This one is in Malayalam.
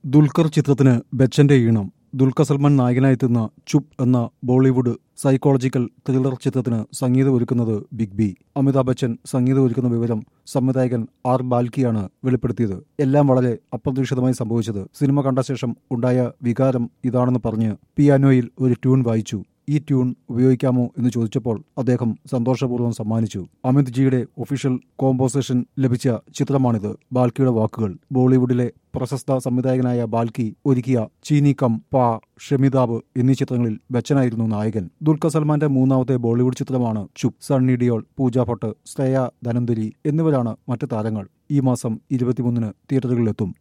ദുൽഖർ ചിത്രത്തിന് ബച്ചന്റെ ഈണം ദുൽഖർ സൽമാൻ നായകനായെത്തുന്ന ചുപ് എന്ന ബോളിവുഡ് സൈക്കോളജിക്കൽ ത്രില്ലർ ചിത്രത്തിന് സംഗീതം ഒരുക്കുന്നത് ബിഗ് ബി അമിതാഭ് ബച്ചൻ സംഗീതം ഒരുക്കുന്ന വിവരം സംവിധായകൻ ആർ ബാൽക്കിയാണ് വെളിപ്പെടുത്തിയത് എല്ലാം വളരെ അപ്രതീക്ഷിതമായി സംഭവിച്ചത് സിനിമ കണ്ട ശേഷം ഉണ്ടായ വികാരം ഇതാണെന്ന് പറഞ്ഞ് പിയാനോയിൽ ഒരു ട്യൂൺ വായിച്ചു ഈ ട്യൂൺ ഉപയോഗിക്കാമോ എന്ന് ചോദിച്ചപ്പോൾ അദ്ദേഹം സന്തോഷപൂർവ്വം സമ്മാനിച്ചു അമിത് ജിയുടെ ഒഫീഷ്യൽ കോമ്പോസിഷൻ ലഭിച്ച ചിത്രമാണിത് ബാൽക്കിയുടെ വാക്കുകൾ ബോളിവുഡിലെ പ്രശസ്ത സംവിധായകനായ ബാൽക്കി ഒരുക്കിയ ചീനി കം പാ ഷെമിതാബ് എന്നീ ചിത്രങ്ങളിൽ ബച്ചനായിരുന്നു നായകൻ ദുൽഖർ സൽമാന്റെ മൂന്നാമത്തെ ബോളിവുഡ് ചിത്രമാണ് ചുപ് സണ്ണി ഡിയോൾ പൂജ ഭട്ട് ശ്രേയ ധനന്തുരി എന്നിവരാണ് മറ്റ് താരങ്ങൾ ഈ മാസം ഇരുപത്തിമൂന്നിന് തിയേറ്ററുകളിലെത്തും